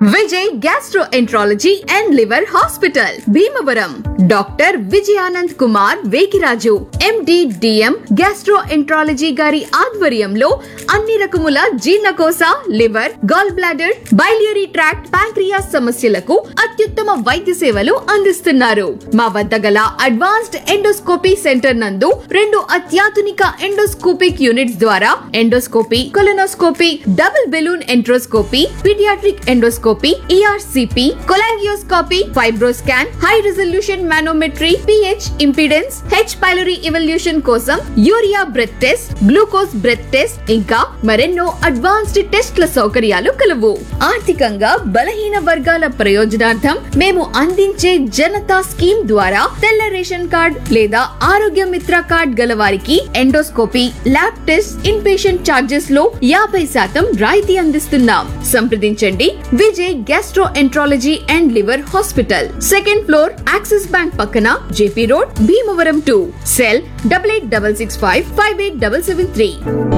Vijay gastroenterology and liver hospital Bhimavaram doctor Vijayanand Kumar Vekiraju MD DM gastroenterology గారి ఆధ్వర్యంలో అన్ని రకముల జీర్ణకోశ liver gall bladder biliary tract pancreas సమస్యలకు అత్యుత్తమ వైద్య సేవలు అందిస్తున్నారు మా వద్ద గల అడ్వాన్స్డ్ ఎండోస్కోపీ సెంటర్ నందు రెండు అత్యాధునిక ఎండోస్కోపిక్ యూనిట్స్ ద్వారా endoscopy colonoscopy double balloon enteroscopy paediatric endoscopy ERCP cholangioscopy FibroScan high resolution manometry pH impedance H pylori evaluation కోసం urea breath test glucose breath test ఇంకా మరెన్నో అడ్వాన్స్డ్ టెస్ట్ల సౌకర్యాలు కలవు ఆర్థికంగా బలహీన వర్గాల ప్రయోజనార్థం మేము అందించే జనతా స్కీమ్ ద్వారా తెల్ల రేషన్ కార్డ్ లేదా ఆరోగ్య మిత్ర కార్డ్ గల వారికి endoscopy lab test in patient charges లో యాభై శాతం రాయితీ అందిస్తున్నాం సంప్రదించండి Vijay gastroenterology and liver hospital second floor Axis bank పక్కన JP road Bhimavaram two cell double eight double six five five eight double seven three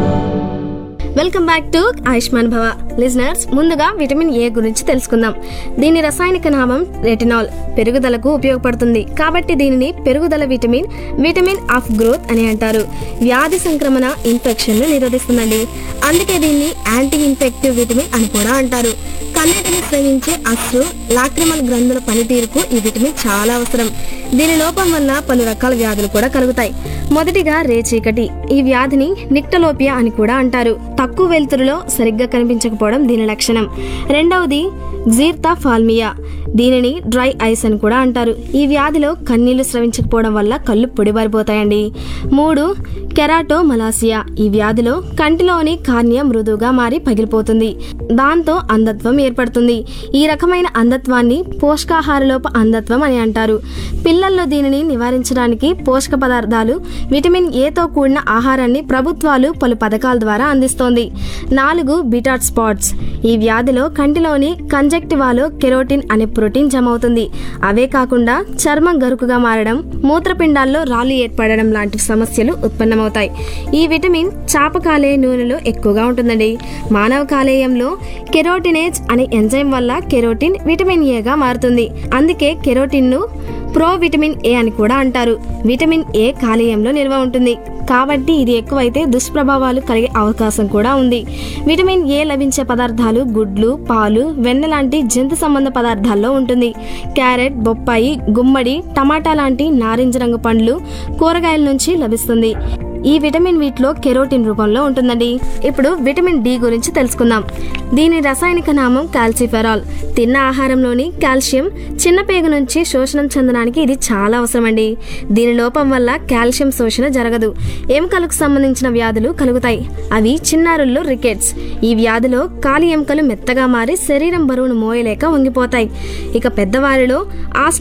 welcome back to Ayushman Bhava listeners ముందుగా vitamin A గురించి తెలుసుకుందాం దీని రసాయనిక నామం రెటినాల్ పెరుగుదలకు ఉపయోగపడుతుంది కాబట్టి దీనిని పెరుగుదల విటమిన్ విటమిన్ ఆఫ్ గ్రోత్ అని అంటారు వ్యాధి సంక్రమణ ఇన్ఫెక్షన్ నిరోధిస్తుందండి అందుకే దీన్ని యాంటీ ఇన్ఫెక్టివ్ విటమిన్ అని కూడా అంటారు కన్నీటిని స్రవించే అశ్రు లాక్రిమల్ గ్రంథుల పనితీరుకు ఈ విటమిన్ చాలా అవసరం దీని లోపం వల్ల పలు రకాల వ్యాధులు కూడా కలుగుతాయి మొదటిగా రేచీకటి ఈ వ్యాధిని నిక్టలోపియా అని కూడా అంటారు తక్కువ వెలుతురులో సరిగ్గా కనిపించకపోవడం దీని లక్షణం రెండవది జీర్తా ఫాల్మియా దీనిని డ్రై ఐస్ అని కూడా అంటారు ఈ వ్యాధిలో కన్నీళ్లు స్రవించకపోవడం వల్ల కళ్ళు పొడిబారిపోతాయండి మూడు కెరాటో మలాసియా ఈ వ్యాధిలో కంటిలోని కార్నియా మృదువుగా మారి పగిలిపోతుంది దాంతో అంధత్వం ఏర్పడుతుంది ఈ రకమైన అంధత్వాన్ని పోషకాహారలోప అంధత్వం అని అంటారు పిల్లల్లో దీనిని నివారించడానికి పోషక పదార్థాలు విటమిన్ ఏతో కూడిన ఆహారాన్ని ప్రభుత్వాలు పలు పథకాల ద్వారా అందిస్తోంది నాలుగు బిటాట్ స్పాట్స్ ఈ వ్యాధిలో కంటిలోని కంజక్టివాలో కెరోటిన్ అనే ప్రోటీన్ జమ అవుతుంది అవే కాకుండా చర్మం గరుకుగా మారడం మూత్రపిండాల్లో రాళ్ళు ఏర్పడడం లాంటి సమస్యలు ఉత్పన్నమవుతాయి ఈ విటమిన్ చాప కాలేయ నూనెలో ఎక్కువగా ఉంటుందండి మానవ కాలేయంలో కెరోటినేజ్ అనే ఎంజైమ్ వల్ల కెరోటిన్ విటమిన్ ఏగా మారుతుంది అందుకే కెరోటిన్ ను ప్రో విటమిన్ ఏ అని కూడా అంటారు విటమిన్ ఏ కాలేయంలో నిల్వ ఉంటుంది కాబట్టి ఇది ఎక్కువైతే దుష్ప్రభావాలు కలిగే అవకాశం కూడా ఉంది విటమిన్ ఏ లభించే పదార్థాలు గుడ్లు పాలు వెన్న లాంటి జంతు సంబంధ పదార్థాల్లో ఉంటుంది క్యారెట్ బొప్పాయి గుమ్మడి టమాటా లాంటి నారింజ రంగు పండ్లు కూరగాయల నుంచి లభిస్తుంది ఈ విటమిన్ వీటిలో కెరోటిన్ రూపంలో ఉంటుందండి ఇప్పుడు విటమిన్ డి గురించి తెలుసుకుందాం దీని రసాయనిక నామం కాల్సిఫెరాల్ తిన్న ఆహారంలోని కాల్షియం చిన్న పేగు నుంచి శోషణం చెందడానికి ఇది చాలా అవసరమండి దీని లోపం వల్ల కాల్షియం శోషణ జరగదు ఎముకలకు సంబంధించిన వ్యాధులు కలుగుతాయి అవి చిన్నారుల్లో రికెట్స్ ఈ వ్యాధిలో కాలి ఎముకలు మెత్తగా మారి శరీరం బరువును మోయలేక వంగిపోతాయి ఇక పెద్దవారిలో ఆస్